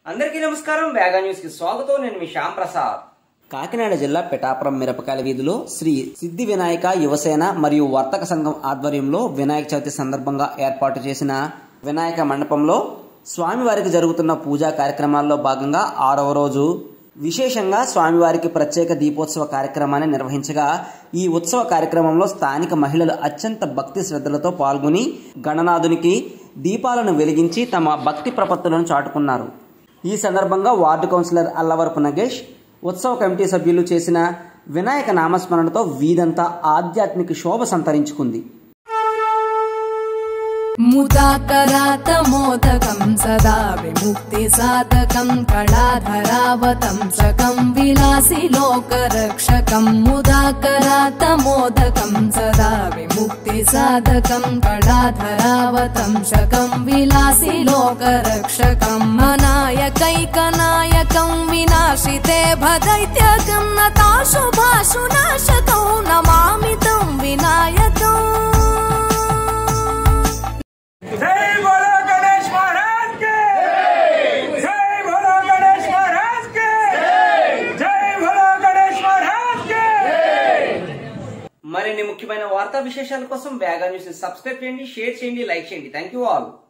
అందరికీ నమస్కారం వేగా న్యూస్ కి స్వాగతం నేను మీ శ్యామ్ ప్రసాద్ కాకినాడ జిల్లా పిఠాపురం మిరపకాయల వీధిలో శ్రీ సిద్ధి వినాయక యువసేన మరియు వర్తక సంఘం ఆధ్వర్యంలో వినాయక చవితి సందర్భంగా ఏర్పాటు చేసిన వినాయక మండపంలో స్వామివారికి జరుగుతున్న పూజా కార్యక్రమాల్లో భాగంగా ఆరవ రోజు విశేషంగా స్వామివారికి ప్రత్యేక దీపోత్సవ కార్యక్రమాన్ని నిర్వహించగా ఈ ఉత్సవ కార్యక్రమంలో స్థానిక మహిళలు అత్యంత భక్తి శ్రద్ధలతో పాల్గొని గణనాథునికి దీపాలను వెలిగించి తమ భక్తి ప్రపత్తులను చాటుకున్నారు ఈ సందర్భంగా వార్డు కౌన్సిలర్ అల్లవరపు నగేష్ ఉత్సవ కమిటీ సభ్యులు చేసిన వినాయక నామస్మరణతో వీధంతా ఆధ్యాత్మిక శోభ సంతరించుకుంది मुदाकरातमोदकम् सदा विमुक्तिसाधकम् कलाधरावतंसकम् विलासि लोकरक्षकम् मुदाकरातमोदकम् सदा विमुक्तिसाधकम् कलाधरावतंसकम् विलासि लोकरक्षकम् अनायकैकनायकम् विनाशिते भदैत्यकम् नताशुभाशुनाशकौ नमामि तम् विनायकम् जय बोलो गणेश महाराज के जय बोलो गणेश महाराज के जय बोलो गणेश महाराज के మరిన్ని ముఖ్యమైన వార్తా విశేషాల కోసం వేగా న్యూస్ ని సబ్స్క్రైబ్ చేయండి షేర్ చేయండి లైక్ చేయండి థ్యాంక్ యూ ఆల్